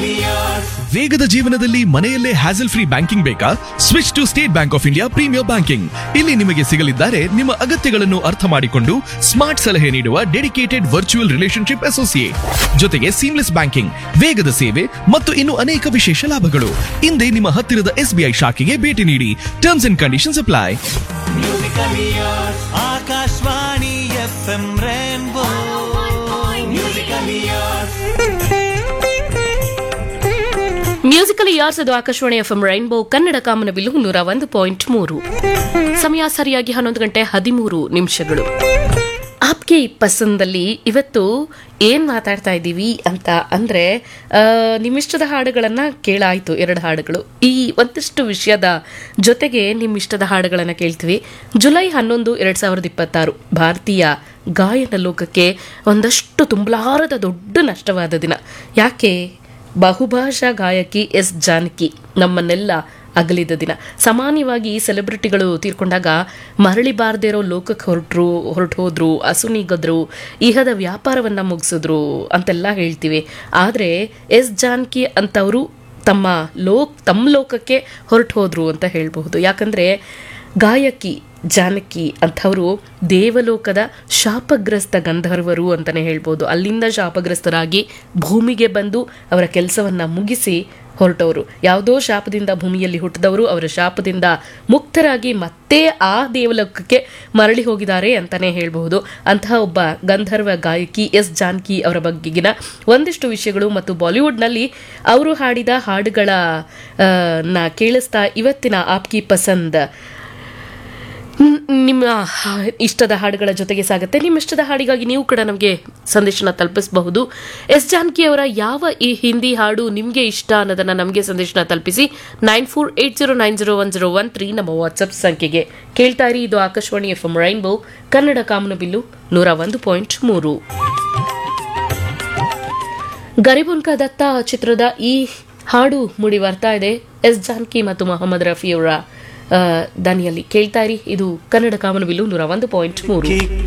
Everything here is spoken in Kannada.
ವೇಗದ ಜೀವನದಲ್ಲಿ ಮನೆಯಲ್ಲೇ ಹ್ಯಾಸಲ್ ಫ್ರೀ ಬ್ಯಾಂಕಿಂಗ್ ಬೇಕಾ switch to State Bank of India premier banking ಇಲ್ಲಿ ನಿಮಗೆ ಸಿಗಲಿದ್ದಾರೆ ನಿಮ್ಮ ಅಗತ್ಯಗಳನ್ನು ಅರ್ಥ ಮಾಡಿಕೊಂಡು ಸ್ಮಾರ್ಟ್ ಸಲಹೆ ನೀಡುವ ಡೆಡಿಕೇಟೆಡ್ ವರ್ಚುವಲ್ ರಿಲೇಶನ್ಶಿಪ್ ಅಸೋಸಿಯೇಟ್ ಜೊತೆಗೆ ಸೀಮ್ಲೆಸ್ ಬ್ಯಾಂಕಿಂಗ್ ವೇಗದ ಸೇವೆ ಮತ್ತು ಇನ್ನು ಅನೇಕ ವಿಶೇಷ ಲಾಭಗಳು ಹಿಂದೆ ನಿಮ್ಮ ಹತ್ತಿರದ ಎಸ್ಬಿಐ ಶಾಖೆಗೆ ಭೇಟಿ ನೀಡಿ terms and conditions apply Akashvani F M rainbow musical ಯಾರ್ಸ್ ಅದು Akashvani F M rainbow Kannada ಕಾಮನಬಿಲ್ಲು ನೂರ ಒಂದು ಪಾಯಿಂಟ್ ಮೂರು ಸಮಯ ಸರಿಯಾಗಿ ಹನ್ನೊಂದು ಗಂಟೆ ಹದಿಮೂರು ನಿಮಿಷಗಳು ಆಪ್ಗೆ ಪಸಂದಲ್ಲಿ ಇವತ್ತು ಏನ್ ಮಾತಾಡ್ತಾ ಇದ್ದೀವಿ ಅಂತ ಅಂದ್ರೆ ಆ, ನಿಮ್ಮಿಷ್ಟದ ಹಾಡುಗಳನ್ನ ಕೇಳಾಯ್ತು ಎರಡು ಹಾಡುಗಳು ಈ ಒಂದಿಷ್ಟು ವಿಷಯದ ಜೊತೆಗೆ ನಿಮ್ಮಿಷ್ಟದ ಹಾಡುಗಳನ್ನ ಕೇಳ್ತೀವಿ ಜುಲೈ ಹನ್ನೊಂದು ಎರಡ್ ಸಾವಿರದ ಇಪ್ಪತ್ತಾರು ಭಾರತೀಯ ಗಾಯನ ಲೋಕಕ್ಕೆ ಒಂದಷ್ಟು ತುಂಬಲಾರದ ದೊಡ್ಡ ನಷ್ಟವಾದ ದಿನ ಯಾಕೆ ಬಹುಭಾಷಾ ಗಾಯಕಿ ಎಸ್ ಜಾನಕಿ ನಮ್ಮನ್ನೆಲ್ಲ ಅಗಲಿದ ದಿನ ಸಾಮಾನ್ಯವಾಗಿ ಸೆಲೆಬ್ರಿಟಿಗಳು ತೀರ್ಕೊಂಡಾಗ ಮರಳಿ ಬಾರದೇ ಇರೋ ಲೋಕಕ್ಕೆ ಹೊರಟ್ರು ಹೊರಟು ಹೋದ್ರು ಅಸುನೀಗದ್ರು ಇಹದ ವ್ಯಾಪಾರವನ್ನ ಮುಗಿಸಿದ್ರು ಅಂತೆಲ್ಲ ಹೇಳ್ತೀವಿ ಆದರೆ ಎಸ್ ಜಾನಕಿ ಅಂತವರು ತಮ್ಮ ಲೋಕ್ ತಮ್ಮ ಲೋಕಕ್ಕೆ ಹೊರಟು ಹೋದ್ರು ಅಂತ ಹೇಳಬಹುದು ಯಾಕಂದ್ರೆ ಗಾಯಕಿ ಜಾನಕಿ ಅಂಥವರು ದೇವಲೋಕದ ಶಾಪಗ್ರಸ್ತ ಗಂಧರ್ವರು ಅಂತಲೇ ಹೇಳ್ಬೋದು ಅಲ್ಲಿಂದ ಶಾಪಗ್ರಸ್ತರಾಗಿ ಭೂಮಿಗೆ ಬಂದು ಅವರ ಕೆಲಸವನ್ನ ಮುಗಿಸಿ ಹೊರಟವರು ಯಾವುದೋ ಶಾಪದಿಂದ ಭೂಮಿಯಲ್ಲಿ ಹುಟ್ಟಿದವರು ಅವರ ಶಾಪದಿಂದ ಮುಕ್ತರಾಗಿ ಮತ್ತೆ ಆ ದೇವಲೋಕಕ್ಕೆ ಮರಳಿ ಹೋಗಿದ್ದಾರೆ ಅಂತಾನೆ ಹೇಳಬಹುದು ಅಂತಹ ಒಬ್ಬ ಗಂಧರ್ವ ಗಾಯಕಿ ಎಸ್ ಜಾನಕಿ ಅವರ ಬಗ್ಗೆಗಿನ ಒಂದಿಷ್ಟು ವಿಷಯಗಳು ಮತ್ತು ಬಾಲಿವುಡ್ನಲ್ಲಿ ಅವರು ಹಾಡಿದ ಹಾಡುಗಳ ಆ, ನ ಕೇಳಿಸ್ತಾ ಇವತ್ತಿನ ಆಪ್ಕಿ ಪಸಂದ್ ನ್- ನಿಮ್ಮ ಇಷ್ಟದ ಹಾಡುಗಳ ಜೊತೆಗೆ ಸಾಗುತ್ತೆ ನಿಮ್ಮ ಇಷ್ಟದ ಹಾಡಿಗಾಗಿ ನೀವು ಕೂಡ ನಮಗೆ ಸಂದೇಶನ ತಲುಪಿಸಬಹುದು ಎಸ್ ಜಾನಕಿ ಅವರ ಯಾವ ಈ ಹಿಂದಿ ಹಾಡು ನಿಮಗೆ ಇಷ್ಟ ಅನ್ನೋದನ್ನ ನಮಗೆ ಸಂದೇಶನ ತಲುಪಿಸಿ nine four eight zero nine zero one zero one three ನಮ್ಮ ವಾಟ್ಸಪ್ ಸಂಖ್ಯೆಗೆ ಕೇಳ್ತಾ ಇರಿ ಇದು Akashvani F M rainbow Kannada ಕಾಮನಬಿಲ್ಲು ನೂರ ಒಂದು ಪಾಯಿಂಟ್ ಮೂರು ಗರಿಬುನ್ಕಾ ದತ್ತ ಚಿತ್ರದ ಈ ಹಾಡು ಮೂಡಿ ಬರ್ತಾ ಇದೆ ಎಸ್ ಜಾನಕಿ ಮತ್ತು ಮೊಹಮ್ಮದ್ ರಫಿ ಅವರ ಆ, ದನಿಯಲ್ಲಿ ಕೇಳ್ತಾ ಇರಿ ಇದು ಕನ್ನಡ ಕಾಮನಬಿಲ್ಲು ನೂರ ಒಂದು ಪಾಯಿಂಟ್ ಮೂರು